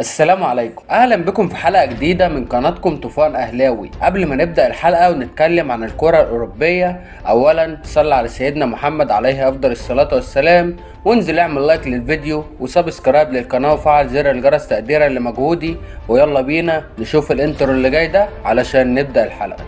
السلام عليكم اهلا بكم في حلقه جديده من قناتكم طوفان اهلاوي قبل ما نبدا الحلقه ونتكلم عن الكره الاوروبيه اولا صلى على سيدنا محمد عليه افضل الصلاه والسلام وانزل اعمل لايك للفيديو وسبسكرايب للقناه وفعل زر الجرس تقديرا لمجهودي ويلا بينا نشوف الانترو اللي جاي ده علشان نبدا الحلقه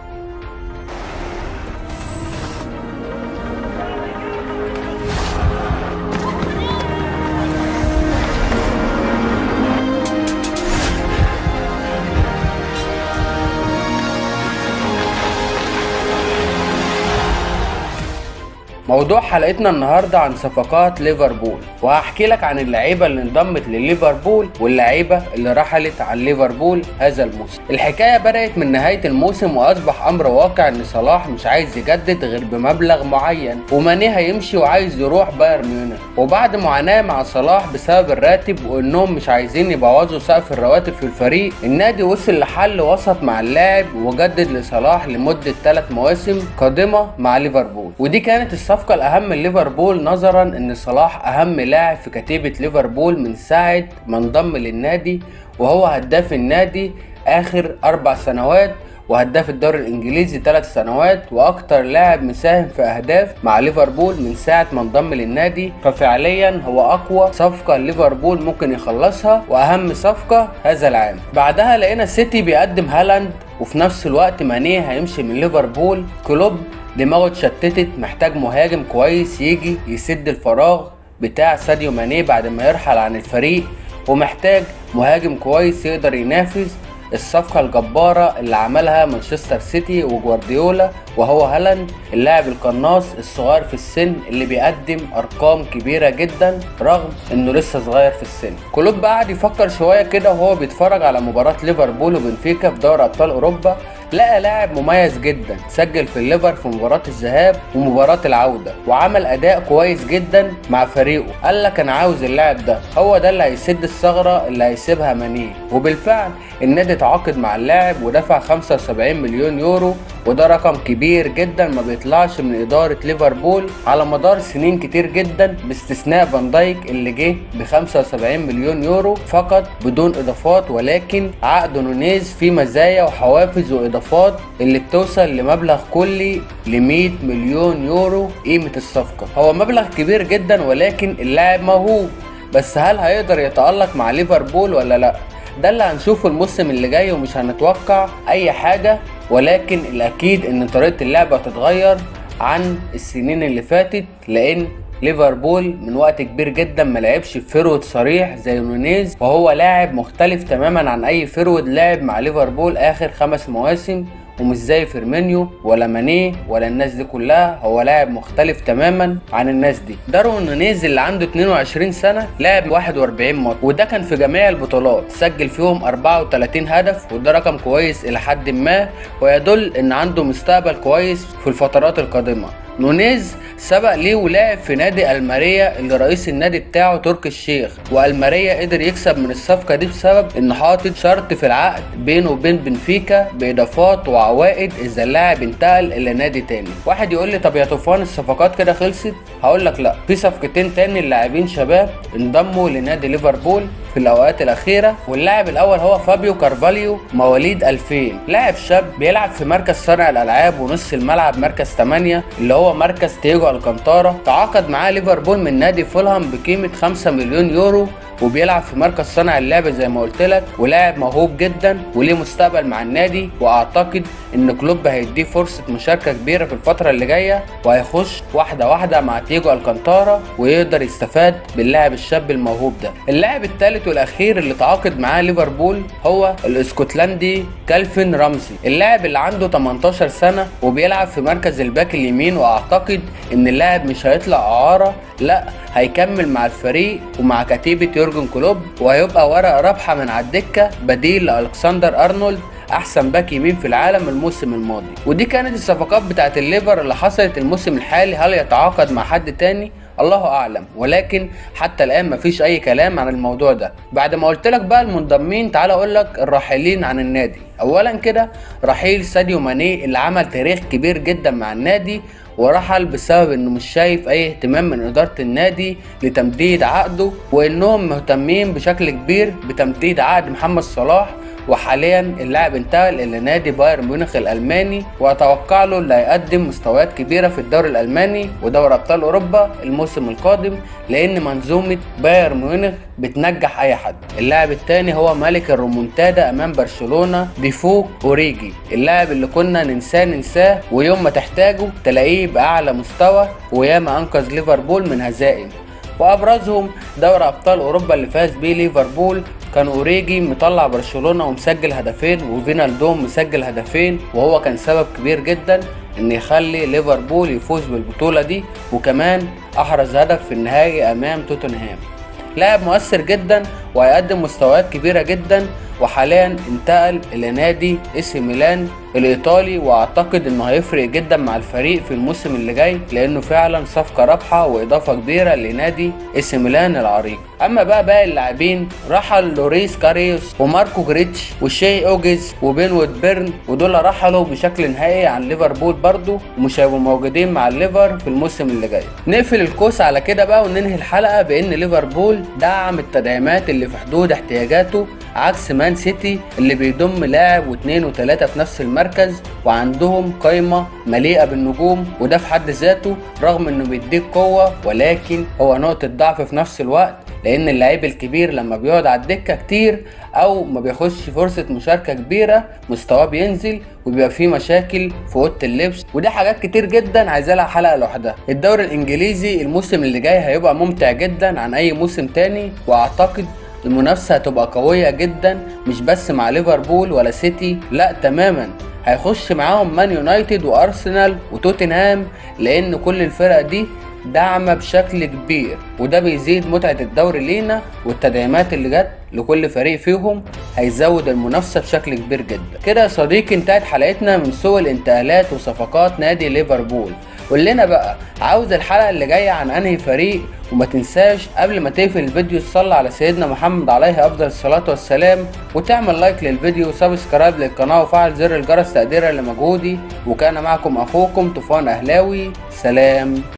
موضوع حلقتنا النهارده عن صفقات ليفربول وهحكي لك عن اللعيبه اللي انضمت لليفربول واللعيبه اللي رحلت عن ليفربول هذا الموسم الحكايه بدات من نهايه الموسم واصبح امر واقع ان صلاح مش عايز يجدد غير بمبلغ معين وماني هيمشي وعايز يروح بايرن ميونخ وبعد معاناه مع صلاح بسبب الراتب وانهم مش عايزين يبوظوا سقف الرواتب في الفريق النادي وصل لحل وسط مع اللاعب وجدد لصلاح لمده 3 مواسم قادمه مع ليفربول ودي كانت الصفقه الصفقة الأهم لليفربول نظرا إن صلاح أهم لاعب في كتيبة ليفربول من ساعة ما انضم للنادي وهو هداف النادي آخر أربع سنوات وهداف الدوري الانجليزي ثلاث سنوات واكتر لاعب مساهم في اهداف مع ليفربول من ساعه ما انضم للنادي ففعليا هو اقوى صفقه ليفربول ممكن يخلصها واهم صفقه هذا العام بعدها لقينا سيتي بيقدم هالاند وفي نفس الوقت مانيه هيمشي من ليفربول كلوب دماغه اتشتتت محتاج مهاجم كويس يجي يسد الفراغ بتاع ساديو ماني بعد ما يرحل عن الفريق ومحتاج مهاجم كويس يقدر ينافس الصفقة الجبارة اللي عملها مانشستر سيتي وجوارديولا وهو هالاند اللاعب القناص الصغير في السن اللي بيقدم ارقام كبيرة جدا رغم انه لسه صغير في السن كلوب قعد يفكر شوية كده وهو بيتفرج على مباراة ليفربول وبنفيكا في دوري ابطال اوروبا لقى لاعب مميز جدا سجل في الليفر في مباراة الذهاب ومباراة العودة وعمل أداء كويس جدا مع فريقه قال لك أنا عاوز اللاعب ده هو ده اللي هيسد الثغرة اللي هيسيبها مانيه وبالفعل النادي تعاقد مع اللاعب ودفع 75 مليون يورو وده رقم كبير جدا ما بيطلعش من إدارة ليفربول على مدار سنين كتير جدا باستثناء فان دايك اللي جه ب 75 مليون يورو فقط بدون إضافات ولكن عقد نونيز فيه مزايا وحوافز وإضافات اللي بتوصل لمبلغ كلي ل 100 مليون يورو قيمة الصفقة هو مبلغ كبير جدا ولكن اللاعب موهوب بس هل هيقدر يتألق مع ليفربول ولا لأ؟ ده اللي هنشوفه الموسم اللي جاي ومش هنتوقع اي حاجة ولكن الاكيد ان طريقة اللعب هتتغير عن السنين اللي فاتت لان ليفربول من وقت كبير جدا ما لعبش فرود صريح زي نونيز وهو لاعب مختلف تماما عن اي فرود لعب مع ليفربول اخر خمس مواسم ومش زي فيرمينيو ولا مانيه ولا الناس دي كلها هو لاعب مختلف تماما عن الناس دي داروين نونيز اللي عنده 22 سنه لعب 41 ماتش وده كان في جميع البطولات سجل فيهم 34 هدف وده رقم كويس الى حد ما ويدل ان عنده مستقبل كويس في الفترات القادمه نونيز سبق ليه ولعب في نادي الماريا اللي رئيس النادي بتاعه تركي الشيخ والماريا قدر يكسب من الصفقه دي بسبب انه حاطط شرط في العقد بينه وبين بنفيكا باضافات وعوائد اذا اللاعب انتقل الى نادي تاني واحد يقول لي طب يا طوفان الصفقات كده خلصت هقول لك لا في صفقتين تاني اللاعبين شباب انضموا لنادي ليفربول في الاوقات الاخيره واللاعب الاول هو فابيو كارفاليو مواليد 2000 لاعب شاب بيلعب في مركز صانع الالعاب ونص الملعب مركز 8 اللي هو مركز تيجو الكانتارا تعاقد معاه ليفربول من نادي فولهام بقيمه 5 مليون يورو وبيلعب في مركز صانع اللعب زي ما قلت لك ولاعب موهوب جدا وليه مستقبل مع النادي واعتقد ان كلوب هيديه فرصه مشاركه كبيره في الفتره اللي جايه وهيخش واحده واحده مع تيجو الكانتارا ويقدر يستفاد باللاعب الشاب الموهوب ده اللاعب الثالث والاخير اللي تعاقد معاه ليفربول هو الاسكتلندي كالفين رامسي اللاعب اللي عنده 18 سنه وبيلعب في مركز الباك اليمين واعتقد ان اللاعب مش هيطلع اعاره لا هيكمل مع الفريق ومع كتيبه يورجن كلوب وهيبقى ورقه رابحه من على الدكه بديل لالكسندر ارنولد احسن باك يمين في العالم الموسم الماضي ودي كانت الصفقات بتاعت الليفر اللي حصلت الموسم الحالي هل يتعاقد مع حد تاني الله اعلم ولكن حتى الان مفيش اي كلام عن الموضوع ده بعد ما قلت لك بقى المنضمين تعال اقول لك الراحلين عن النادي اولا كده رحيل ساديو ماني اللي عمل تاريخ كبير جدا مع النادي ورحل بسبب انه مش شايف اي اهتمام من اداره النادي لتمديد عقده وانهم مهتمين بشكل كبير بتمديد عقد محمد صلاح وحاليا اللاعب انتقل الى نادي بايرن ميونخ الالماني واتوقع له اللي هيقدم مستويات كبيره في الدوري الالماني ودوري ابطال اوروبا الموسم القادم لان منظومه بايرن ميونخ بتنجح اي حد اللاعب الثاني هو ملك الرومونتادا امام برشلونه ديفوك اوريجي اللاعب اللي كنا ننساه ننساه ويوم ما تحتاجه تلاقيه باعلى مستوى وياما انقذ ليفربول من هزائم وابرزهم دوري ابطال اوروبا اللي فاز بيه ليفربول كان اوريجي مطلع برشلونه ومسجل هدفين وفينالدوم مسجل هدفين وهو كان سبب كبير جدا ان يخلي ليفربول يفوز بالبطوله دي وكمان احرز هدف في النهائي امام توتنهام لاعب مؤثر جدا وهيقدم مستويات كبيره جدا وحاليا انتقل الى نادي اسي ميلان الايطالي واعتقد انه هيفرق جدا مع الفريق في الموسم اللي جاي لانه فعلا صفقه رابحه واضافه كبيره لنادي اسي ميلان العريق اما بقى باقي اللاعبين رحل لوريس كاريوس وماركو جريتش وشي اوجز وبين وود بيرن ودول رحلوا بشكل نهائي عن ليفربول برضو ومش هيبقوا موجودين مع الليفر في الموسم اللي جاي نقفل الكوس على كده بقى وننهي الحلقه بان ليفربول دعم التدعيمات اللي في حدود احتياجاته عكس مان سيتي اللي بيضم لاعب واثنين وثلاثة في نفس المركز وعندهم قايمة مليئة بالنجوم وده في حد ذاته رغم انه بيديك قوة ولكن هو نقطة ضعف في نفس الوقت لان اللعيب الكبير لما بيقعد على الدكة كتير او ما بياخدش فرصة مشاركة كبيرة مستواه بينزل وبيبقى فيه مشاكل في اوضه اللبس ودي حاجات كتير جدا عايزة لها حلقة لوحدها الدوري الانجليزي الموسم اللي جاي هيبقى ممتع جدا عن اي موسم تاني واعتقد المنافسة هتبقى قوية جدا مش بس مع ليفربول ولا سيتي لا تماما هيخش معاهم مان يونايتد وارسنال وتوتنهام لان كل الفرق دي داعمة بشكل كبير وده بيزيد متعة الدوري لينا والتدعيمات اللي جت لكل فريق فيهم هيزود المنافسة بشكل كبير جدا كده يا صديقي انتهت حلقتنا من سوق الانتقالات وصفقات نادي ليفربول قول لنا بقى عاوز الحلقة اللي جاية عن انهي فريق وما تنساش قبل ما تقفل الفيديو تصلي على سيدنا محمد عليه افضل الصلاة والسلام وتعمل لايك للفيديو وسبسكرايب للقناة وفعل زر الجرس تقديرا لمجهودي وكان معكم اخوكم طوفان اهلاوي سلام